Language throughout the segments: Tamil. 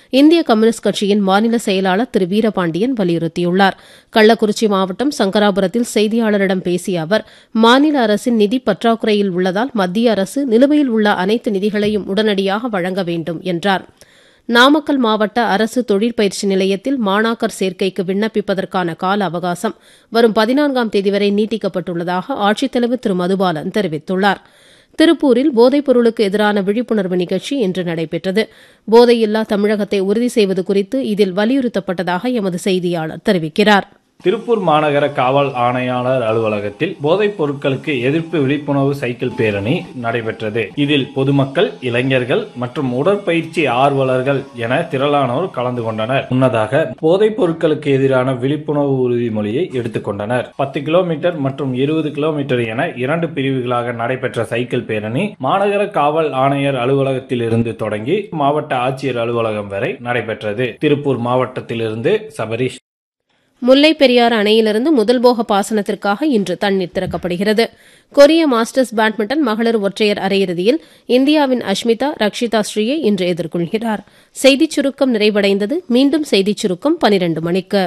இந்திய கம்யூனிஸ்ட் கட்சியின் மாநில செயலாளர் திரு வீரபாண்டியன் வலியுறுத்தியுள்ளார் கள்ளக்குறிச்சி மாவட்டம் சங்கராபுரத்தில் செய்தியாளரிடம் பேசிய அவர் மாநில அரசின் நிதி பற்றாக்குறையில் உள்ளதால் மத்திய அரசு நிலுவையில் உள்ள அனைத்து நிதிகளையும் உடனடியாக வழங்க வேண்டும் என்றார் நாமக்கல் மாவட்ட அரசு தொழிற்பயிற்சி நிலையத்தில் மாணாக்கர் சேர்க்கைக்கு விண்ணப்பிப்பதற்கான கால அவகாசம் வரும் பதினான்காம் தேதி வரை நீட்டிக்கப்பட்டுள்ளதாக ஆட்சித்தலைவர் திரு மதுபாலன் தெரிவித்துள்ளார் திருப்பூரில் போதைப் பொருளுக்கு எதிரான விழிப்புணர்வு நிகழ்ச்சி இன்று நடைபெற்றது போதையில்லா தமிழகத்தை உறுதி செய்வது குறித்து இதில் வலியுறுத்தப்பட்டதாக எமது செய்தியாளர் தெரிவிக்கிறார் திருப்பூர் மாநகர காவல் ஆணையாளர் அலுவலகத்தில் போதைப் பொருட்களுக்கு எதிர்ப்பு விழிப்புணர்வு சைக்கிள் பேரணி நடைபெற்றது இதில் பொதுமக்கள் இளைஞர்கள் மற்றும் உடற்பயிற்சி ஆர்வலர்கள் என திரளானோர் கலந்து கொண்டனர் முன்னதாக போதைப் பொருட்களுக்கு எதிரான விழிப்புணர்வு உறுதிமொழியை எடுத்துக்கொண்டனர் பத்து கிலோமீட்டர் மற்றும் இருபது கிலோமீட்டர் என இரண்டு பிரிவுகளாக நடைபெற்ற சைக்கிள் பேரணி மாநகர காவல் ஆணையர் அலுவலகத்தில் இருந்து தொடங்கி மாவட்ட ஆட்சியர் அலுவலகம் வரை நடைபெற்றது திருப்பூர் மாவட்டத்திலிருந்து சபரீஷ் முல்லை பெரியாறு அணையிலிருந்து முதல் போக பாசனத்திற்காக இன்று தண்ணீர் திறக்கப்படுகிறது கொரிய மாஸ்டர்ஸ் பேட்மிண்டன் மகளிர் ஒற்றையர் அரையிறுதியில் இந்தியாவின் அஷ்மிதா ரக்ஷிதா ஸ்ரீயை இன்று எதிர்கொள்கிறார் செய்திச் சுருக்கம் நிறைவடைந்தது மீண்டும் செய்திச் சுருக்கம் பனிரண்டு மணிக்கு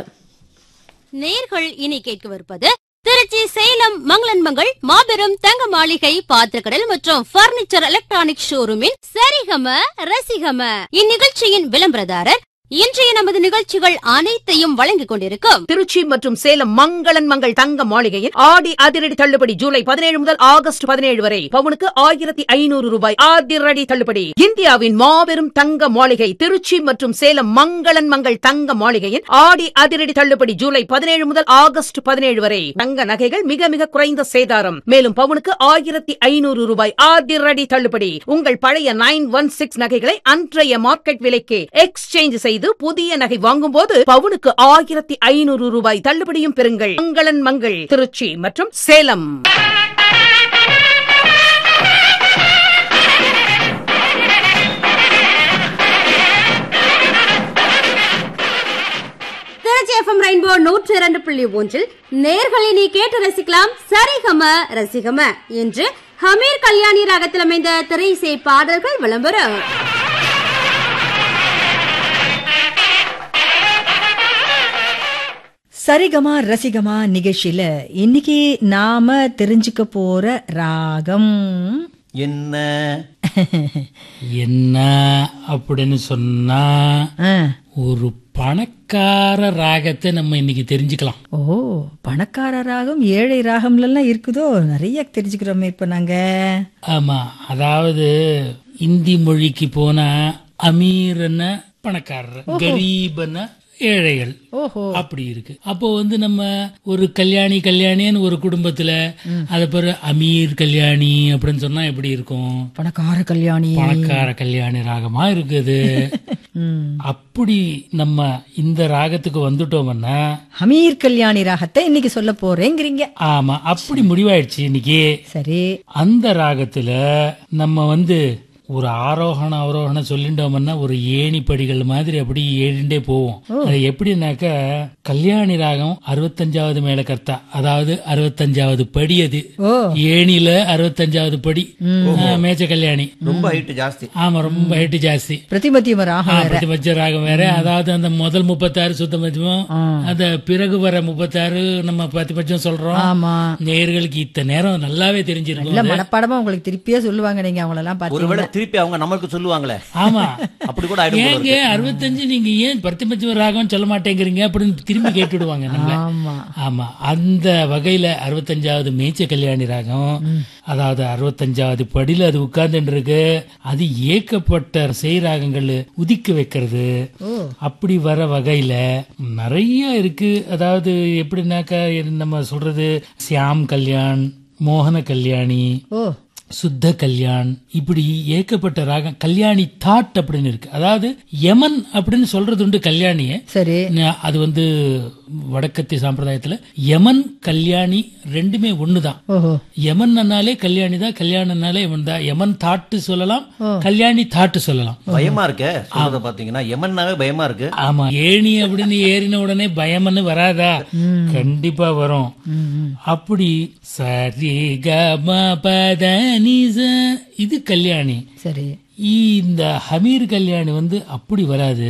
நேர்கள் இனி கேட்கவிருப்பது திருச்சி சேலம் மங்களன்மங்கள் மாபெரும் தங்க மாளிகை பாத்திரக்கடல் மற்றும் பர்னிச்சர் எலக்ட்ரானிக் ஷோரூமின் சரிகம ரசிகம இந்நிகழ்ச்சியின் விளம்பரதாரர் இன்றைய நமது நிகழ்ச்சிகள் அனைத்தையும் வழங்கிக் கொண்டிருக்கும் திருச்சி மற்றும் சேலம் மங்களன் மங்கள் தங்க மாளிகையில் ஆடி அதிரடி தள்ளுபடி ஜூலை பதினேழு முதல் ஆகஸ்ட் பதினேழு வரை பவுனுக்கு ஆயிரத்தி ஐநூறு ரூபாய் அதிரடி தள்ளுபடி இந்தியாவின் மாபெரும் தங்க மாளிகை திருச்சி மற்றும் சேலம் மங்களன் மங்கள் தங்க மாளிகையில் ஆடி அதிரடி தள்ளுபடி ஜூலை பதினேழு முதல் ஆகஸ்ட் பதினேழு வரை தங்க நகைகள் மிக மிக குறைந்த சேதாரம் மேலும் பவுனுக்கு ஆயிரத்தி ஐநூறு ரூபாய் அதிரடி தள்ளுபடி உங்கள் பழைய நைன் ஒன் சிக்ஸ் நகைகளை அன்றைய மார்க்கெட் விலைக்கு எக்ஸ்சேஞ்ச் செய்து புதிய நகை வாங்கும் போது பவுனுக்கு ஆயிரத்தி ஐநூறு ரூபாய் தள்ளுபடியும் பெறுங்கள் மங்களன் மங்கள் திருச்சி மற்றும் சேலம் திருச்சி எஃப்எம் ரெயின்போ நூற்றி இரண்டு புள்ளி ஒன்றில் நேர்களை நீ கேட்டு ரசிக்கலாம் சரிகம ரசிகம என்று ஹமீர் கல்யாணி ராகத்தில் அமைந்த திரையிசை பாடல்கள் விளம்பரம் சரிகமா ரசிகமா நிகழ்ச்சியில இன்னைக்கு நாம தெரிஞ்சுக்க போற ராகம் என்ன என்ன அப்படின்னு சொன்னா ஆ, ஒரு பணக்கார ராகத்தை நம்ம இன்னைக்கு தெரிஞ்சுக்கலாம் ஓ பணக்கார ராகம் ஏழை ராகம்லாம் இருக்குதோ நிறைய தெரிஞ்சுக்கிறோமே இப்ப நாங்க ஆமா அதாவது இந்தி மொழிக்கு போனா அமீர்ன பணக்காரர் கரீபன ஏழைகள் ஓஹோ அப்படி இருக்கு அப்போ வந்து நம்ம ஒரு கல்யாணி கல்யாணின்னு ஒரு குடும்பத்துல அத பிறகு அமீர் கல்யாணி அப்படின்னு சொன்னா எப்படி இருக்கும் பணக்கார கல்யாணி பணக்கார கல்யாணி ராகமா இருக்குது ம். அப்படி நம்ம இந்த ராகத்துக்கு வந்துட்டோம்னா ஹமீர் கல்யாணி ராகத்தை இன்னைக்கு சொல்ல போறேங்கிறீங்க ஆமா அப்படி முடிவாயிடுச்சு இன்னைக்கு சரி அந்த ராகத்துல நம்ம வந்து ஒரு ஆரோகண அவரோகணம் சொல்லிட்டோம்னா ஒரு ஏணி படிகள் மாதிரி அப்படி ஏறிண்டே போவோம் அது எப்படின்னாக்க கல்யாணி ராகம் அறுபத்தஞ்சாவது மேல கர்த்தா அதாவது அறுபத்தஞ்சாவது படி அது ஓ ஏணில அறுபத்தஞ்சாவது படி ஆ, மேச்ச கல்யாணி ரொம்ப ஹைட் ஜாஸ்தி ஆமா ரொம்ப ஹைட்டு ஜாஸ்தி பிரதிமத்தியம ஆ, ராகம் வேற பிரதிபட்ச ராகம் வேற அதாவது அந்த முதல் முப்பத்தாறு சுத்த மத்தியமும் அந்த பிறகு வர முப்பத்தாறு நம்ம பிரதிபட்சம் சொல்றோம் ஆமா நேயர்களுக்கு இத்த நேரம் நல்லாவே இல்ல தெரிஞ்சிருக்கும் மனப்பாடமா உங்களுக்கு திருப்பியே சொல்லுவாங்க நீங்க அவங்களெல்லாம் ஒருவேளை பாத்தீங்கன்னா திருப்பி அவங்க நமக்கு சொல்லுவாங்களே ஆமா அப்படி கூட ஆயிடும் போல ஏங்க இருக்கு. அறுபத்தஞ்சு நீங்க ஏன் பிரதிபட்ச ராகம் சொல்ல மாட்டேங்கிறீங்க அப்படின்னு திரும்பி கேட்டுடுவாங்க நம்மள ஆமா ஆமா அந்த வகையில அறுபத்தஞ்சாவது மேய்ச்ச கல்யாணி ராகம் அதாவது அறுபத்தஞ்சாவது படியில அது உட்கார்ந்துட்டு இருக்கு அது ஏக்கப்பட்ட செய்ராகங்கள் உதிக்க வைக்கிறது அப்படி வர வகையில நிறைய இருக்கு அதாவது எப்படின்னாக்கா நம்ம சொல்றது சியாம் கல்யாண் மோகன கல்யாணி ஓ சுத்த கல்யாண் இப்படி ஏக்கப்பட்ட ராகம் கல்யாணி தாட் அப்படின்னு இருக்கு அதாவது யமன் அப்படின்னு சொல்றது உண்டு கல்யாணிய சரி ந- அது வந்து வடக்கத்திய சாம்பிரதாயத்துல யமன் கல்யாணி ரெண்டுமே ஒண்ணுதான் ஓஹோ யமன்னாலே கல்யாணி தான் கல்யாணம்னாலே யமன் தான் யமன் தாட்டு சொல்லலாம் கல்யாணி தாட்டு சொல்லலாம் பயமா இருக்க சொல்றத பாத்தீங்கன்னா எமன்னாவே பயமா இருக்கு ஆமா ஏணி அப்படின்னு ஏறின உடனே பயம்னு வராதா கண்டிப்பா வரும் அப்படி சரி க ம பத நி ச. இது கல்யாணி சரி இந்த ஹமீர் கல்யாணி வந்து அப்படி வராது